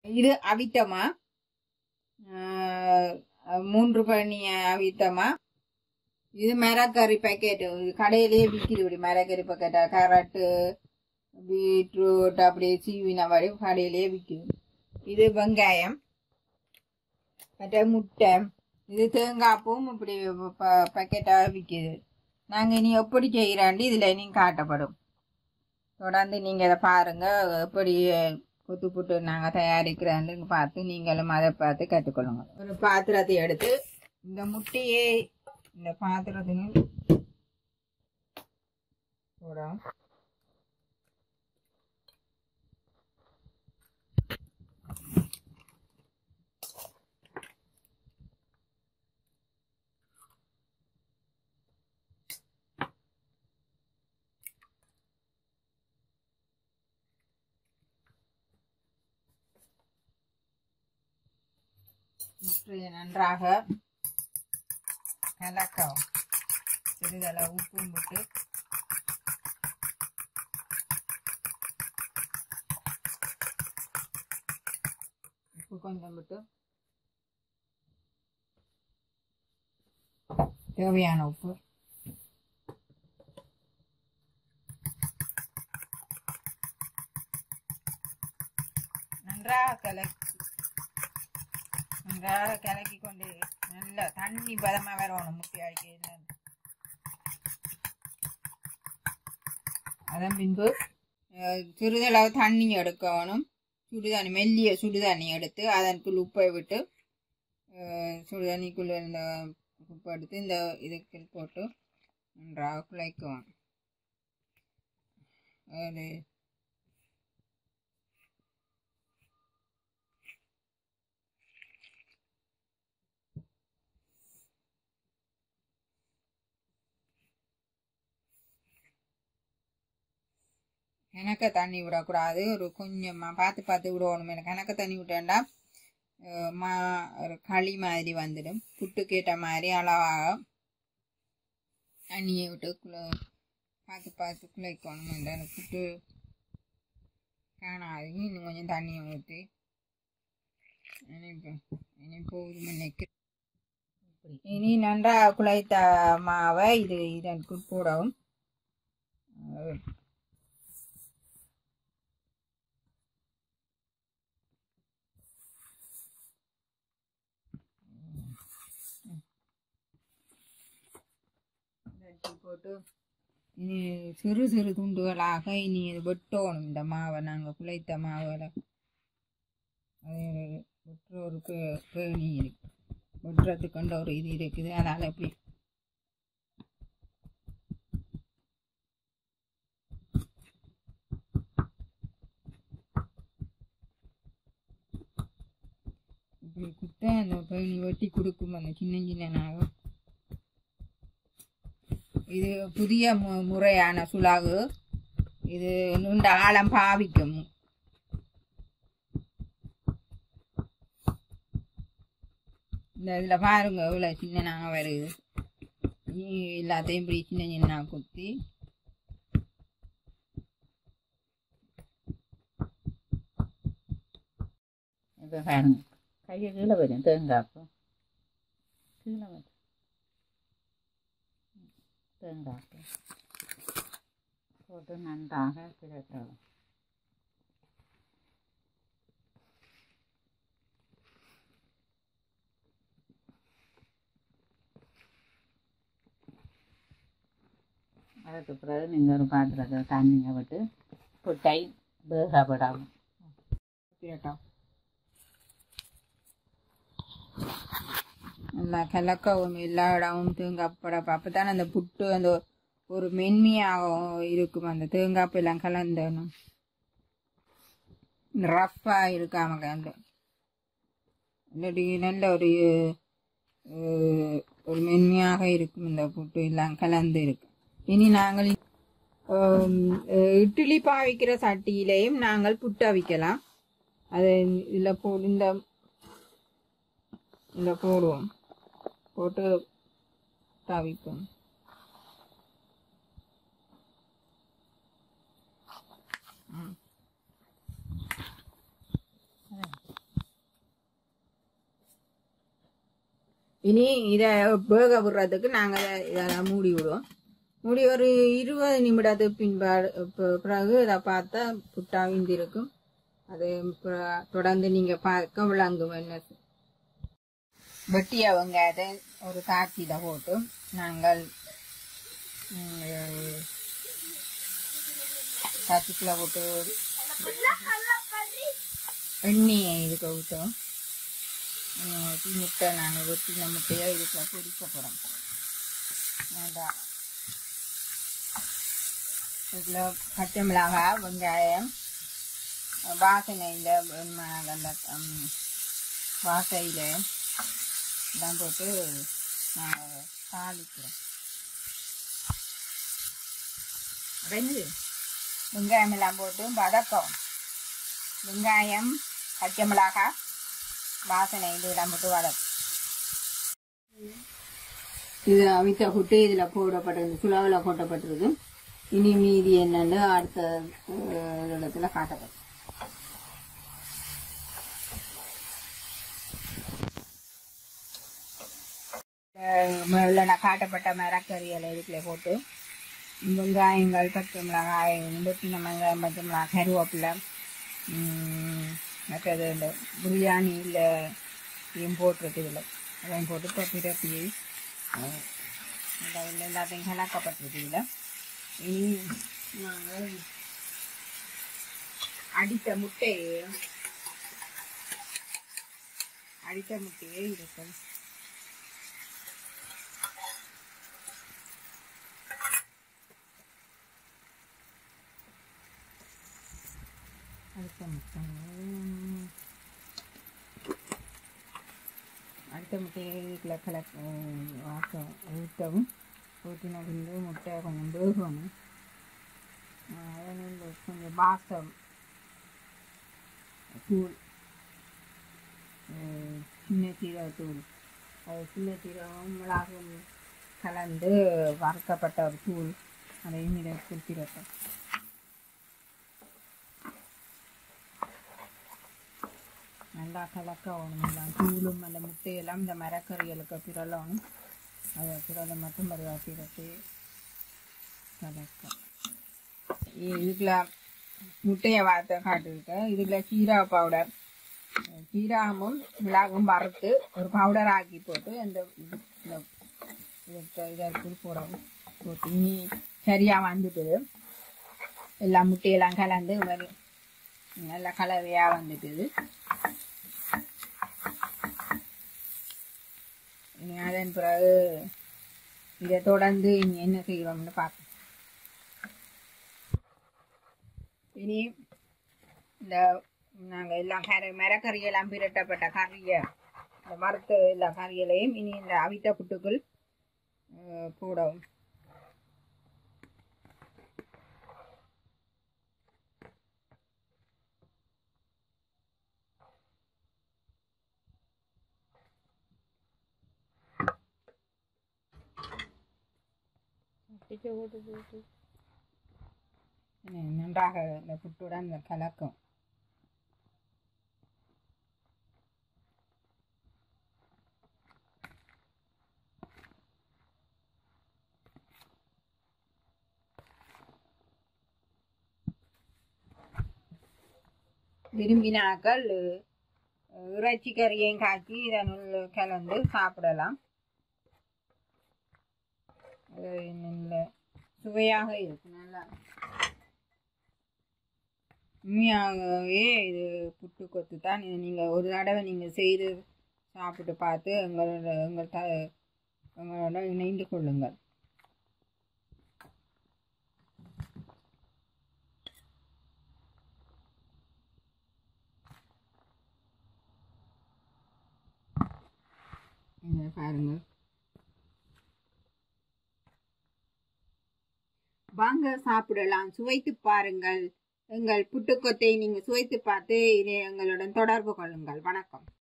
இது அவித்தமா ஆஹ், மூன்று பண்ணி அவித்தமா இது மரக்கறி பேக்கெட் இது கடையிலேயே விற்கிது இப்படி மரக்கறி பேக்கெட்டா கேரட்டு பீட்ரூட் அப்படியே சீவின வரை கடையிலேயே விற்கிது இது வெங்காயம் மற்ற முட்டை இது தேங்காய்ப்பும் இப்படி பேக்கெட்டாக விற்கிது நாங்கள் இனி எப்படி செய்கிறாண்டு இதில் இனி காட்டப்படும் தொடர்ந்து நீங்கள் இதை பாருங்கள் எப்படி புத்து புட்டு நாங்கள் தயாரிக்கிறோன்னு பார்த்து நீங்களும் அதை பார்த்து கற்றுக்கொள்ளுங்க ஒரு பாத்திரத்தை எடுத்து இந்த முட்டையை இந்த பாத்திரத்தினும் போடும் முட்டையை நன்றாக கலக்கவும் சிறிதளவு உப்பும் போட்டு உப்பு கொஞ்சம் விட்டு தேவையான உப்பு நன்றாக கலக்கி நன்றாக கலக்கி கொண்டு நல்ல தண்ணி பதமாக வரணும் முட்டை அடிக்க அதன் பின்பு அஹ், சிறிதளவு தண்ணி எடுக்கணும் சுடுதண்ணி மெல்லிய சுடுதண்ணி எடுத்து அதற்குள் உப்பை விட்டு அஹ், சுடுதண்ணிக்குள்ள இந்த உப்பு எடுத்து இந்த இதுக்கு போட்டு நன்றாக குழைக்கணும் அது கணக்க தண்ணி விடக்கூடாது ஒரு கொஞ்சமாக பார்த்து பார்த்து விடணும் எனக்கு கணக்க தண்ணி விட்டேன்டா அஹ், மா ஒரு களி மாதிரி வந்துடும் புட்டுக்கு ஏற்ற மாதிரி அளவாக தண்ணியை விட்டு குள பார்த்து பார்த்து குழைக்கணும் இந்த எனக்கு புட்டு காணாது இன்னும் கொஞ்சம் தண்ணியை ஊற்றி இனி இனி போதும் நினைக்கிறேன் இனி நன்றாக குழைத்த மாவை இது இதற்கு போடவும் அஹ், தட்டி போட்டு இனி சிறு சிறு துண்டுகளாக இனி இது வெட்டணும் இந்த மாவை நாங்கள் குழைத்த மாவில் அது வெட்டுற ஒரு பே- பேணி இருக்கு வெட்டுறதுக்கு ஒரு இது இருக்குது அதனால் எப்படி இப்படி குத்த அந்த பேணி வெட்டி கொடுக்கும் அந்த சின்ன சின்ன நாகம் இது புதிய மு முறையான சுலாகு இது நுண்ட ஆழம் பாவிக்கும் இந்த இதில் பாருங்க இவ்வளோ சின்ன நாங்கள் வருது நீ எல்லாத்தையும் இப்படி சின்ன சின்ன குத்தி இப்போ பாருங்க கையை கீழே வரும் தேங்காய்ப்பு கீழே வரும் தேங்காய்ப்பு போட்டு நன்றாக பிரட்டவும் அதுக்கு பிறகு நீங்கள் ஒரு பாத்திரத்தில் தண்ணியை விட்டு புட்டை வேகப்படாமல் பிரட்டம் நல்லா கலக்கவும் எல்லா இடமும் தேங்காய்ப்பட அப்போ தானே அந்த புட்டு அந்த ஒரு மென்மையாகவும் இருக்கும் அந்த தேங்காய் எல்லாம் கலந்தணும் ரஃப்பாக இருக்காம கலந்து இல்லாட்டி நல்ல ஒரு அஹ், ஒரு மென்மையாக இருக்கும் இந்த புட்டு எல்லாம் கலந்து இருக்கு இனி நாங்கள் ஆம், அஹ், இட்லி பாவிக்கிற சட்டியிலையும் நாங்கள் புட்டு அவிக்கலாம் அது இதில் போ இந்த இதில் போடுவோம் போட்டு தவிப்போம் ம். இனி இதை வேக விடுறதுக்கு நாங்கள் இதெல்லாம் மூடி விடுவோம் மூடி ஒரு இருபது நிமிடத்துக்கு பின்பாடு பி- பிறகு இதை பார்த்தா புட்டா விந்திருக்கும் அது பிற- தொடர்ந்து நீங்கள் பார்க்க விளங்கும் என்ன வெட்டிய வெங்காயத்தை ஒரு காய்ச்சியில் போட்டு நாங்கள் ம், காய்ச்சிக்குள்ள போட்டு எண்ணெயை இதுக்கு ஊற்றும் ஊற்றி முட்டை நாங்கள் வெட்டின முட்டையை இதுக்குள்ள பொரிக்க போகிறோம் வேண்டாம் இதில் பச்சை மிளகாய் வெங்காயம் வாசனையில் அந்த வாசையில் எல்லாம் போட்டு நாங்கள் தாளிக்கிறோம் ரெண்டு வெங்காயம் எல்லாம் போட்டு வதக்கம் வெங்காயம் பச்சை மிளகாய் வாசனை இதெல்லாம் போட்டு வதக்கும் இது அவித்த குட்டி இதில் போடப்பட்டிருக்கு சுலாவில் போட்டப்பட்டிருக்கு இனி மீதி என்னன்னு அடுத்த அஹ், இடத்துல காட்டப்படும் முதல்ல நான் காட்டப்பட்ட மரக்கறிகளை இதுக்குள்ள போட்டு வெங்காயங்கள் பச்சை மிளகாய் வெட்டின வெங்காயம் பச்சை மிளகாய் கருவேப்பிலை ம், மற்றது இந்த பிரியாணியில் இதையும் போட்டிருக்கு இதில் அதையும் போட்டு தொப்பி தொப்பி இதில் எல்லாத்தையும் கலக்கப்பட்டிருக்கு இதில் இனி நாங்கள் அடித்த முட்டையை அடித்த முட்டையை இருக்கும் அடுத்த முட்டை அடுத்த முட்டையை இதுக்குள்ள கலக்க வாசம் ஊற்றவும் ஊற்றின பின்பு முட்டை கொஞ்சம் வேகணும் அதனால் கொஞ்சம் வாசம் தூள் அஹ் சின்ன சீரகத்தூள் அது சின்ன சீரகம் மிளகும் கலந்து வறுக்கப்பட்ட ஒரு தூள் அதையும் இதை கொடுத்திருக்கோம் நல்லா கலக்கணும் எல்லாம் தூளும் அந்த முட்டையெல்லாம் இந்த மரக்கறிகளுக்கு பிறலணும் அதை பிறலை மட்டும் பருவாத்திரத்தை கலக்கும் இ- இதுக்குள்ள முட்டையை வார்த்த காட்டிருக்கேன் இதில் சீரா பவுடர் சீரகமும் மிளகும் வறுத்து ஒரு பவுடர் ஆக்கி போட்டு அந்த இது- இந்த இதுக்கு இதற்கு போடவும் போட்டு இனி சரியாக வந்துட்டு எல்லா முட்டையெல்லாம் கலந்து இது மாதிரி நல்ல கலவையாக வந்துட்டுது இனி அதன் பிறகு இதை தொடர்ந்து இனி என்ன செய்கிறோம்னு பார்ப்போம் இனி இந்த நாங்கள் எல்லாம் கரை மரக்கறியெல்லாம் பிரட்டப்பட்ட கறியை இந்த மரத்து எல்லா கறிகளையும் இனி இந்த அவித்த புட்டுக்குள் அஹ், போடவும் இனி நன்றாக இந்த புட்டுடன் இந்த கலக்கும் விரும்பினாக்கள் அஹ், இறைச்சி கறியையும் காய்ச்சி இதனுள் கலந்து சாப்பிடலாம் அது நல்ல சுவையாக இருக்கு நல்லா உண்மையாகவே இது புட்டு கொத்து தான் இது நீங்கள் ஒரு தடவை நீங்கள் செய்து சாப்பிட்டு பார்த்து எங்களோட எங்கள் த எங்களோட இணைந்து கொள்ளுங்கள் இதை பாருங்கள் வாங்க சாப்பிடலாம் சுவைத்து பாருங்கள் எங்கள் புட்டுக்கொத்தை நீங்கள் சுவைத்து பார்த்து இதை எங்களுடன் தொடர்பு கொள்ளுங்கள் வணக்கம்